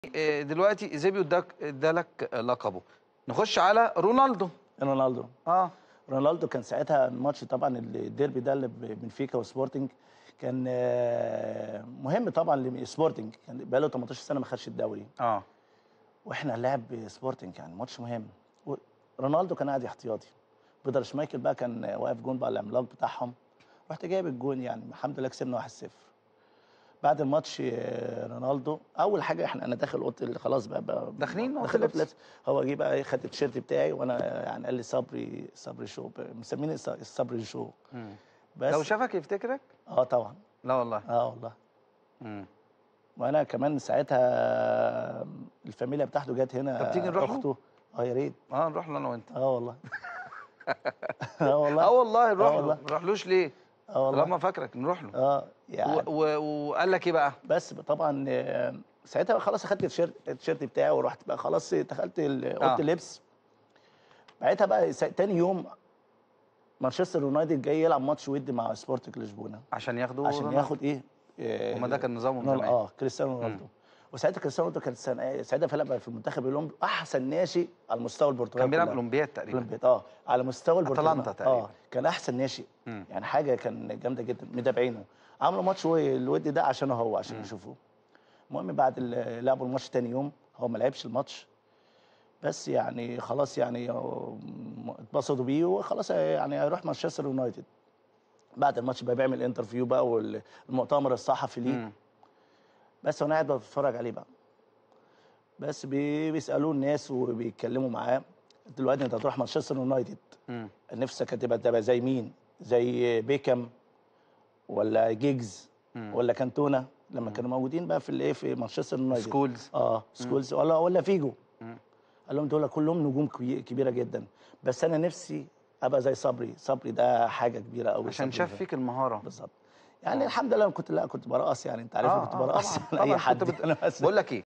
آه، دلوقتي ايزيبيو اداك ادالك لقبه نخش على رونالدو رونالدو اه رونالدو كان ساعتها الماتش طبعا الديربي ده اللي بنفيكا وسبورتنج كان آه، مهم طبعا لسبورتنج كان بقاله 18 سنه ما خدش الدوري اه واحنا لاعب سبورتنج يعني ماتش مهم و- رونالدو كان قاعد احتياطي بيتر شمايكل بقى كان واقف جون بقى العملاق بتاعهم رحت جايب الجون يعني الحمد لله كسبنا 1-0 بعد الماتش آه، رونالدو اول حاجه احنا انا داخل اوضه ال- خلاص بقى, بقى داخلين أوضة داخل أوضة اللبس. اللبس. هو جه بقى خد التيشيرت بتاعي وانا يعني قال لي صبري صبري شو مسميني الص- الصبري شو مم. بس لو شافك يفتكرك اه طبعا لا والله اه والله مم. وانا كمان ساعتها الفاميليا بتاعته جت هنا طب تيجي نروح له؟ اخته اه يا ريت اه نروح له انا وانت اه والله اه والله اه والله نروح آه له والله. ما نروحلوش ليه اه والله طالما فاكرك نروح له اه يعني و- و- وقال لك ايه بقى بس طبعا آه، ساعتها بقى خلاص اخدت التيشيرت التيشيرت بتاعي ورحت بقى خلاص دخلت ال- اوضه آه. اللبس بعدها بقى سا- تاني يوم مانشستر يونايتد جاي يلعب ماتش ودي مع سبورتنج لشبونه عشان ياخدوا عشان رونالدو. ياخد ايه آه، هما ده كان نظامهم رونالدو- زمان اه كريستيانو رونالدو وساعتها كريستيانو رونالدو كان سنة- ساعتها في في المنتخب الاولمبي احسن ناشئ على مستوى البرتغال كان بيلعب كلها. اولمبياد تقريبا اولمبياد اه على مستوى البرتغال أتلانتا تقريبا. اه كان احسن ناشئ مم. يعني حاجه كان جامده جدا متابعينه عملوا ماتش هو الود ده عشانه هو عشان يشوفوه المهم بعد ال- لعبوا الماتش تاني يوم هو ما لعبش الماتش بس يعني خلاص يعني آه، اتبسطوا بيه وخلاص يعني هيروح مانشستر يونايتد بعد الماتش بقى بيعمل انترفيو بقى والمؤتمر الصحفي ليه مم. بس وانا قاعد بتفرج عليه بقى بس بي- بيسالوه الناس وبيتكلموا معاه دلوقتي انت هتروح مانشستر يونايتد مم. نفسك هتبقى تبقى زي مين؟ زي بيكم ولا جيجز مم. ولا كانتونا لما كانوا موجودين بقى في الايه في مانشستر يونايتد سكولز اه سكولز ولا ولا فيجو مم. قال لهم دول كلهم نجوم كبي- كبيره جدا بس انا نفسي ابقى زي صبري صبري ده حاجه كبيره قوي عشان شاف فيك المهاره بالظبط يعني الحمد لله أنا كنت لا كنت برقص يعني انت عارف آه، كنت آه، برقص طبعاً، على طبعاً اي كنت حد بت- انا بس بقول لك ايه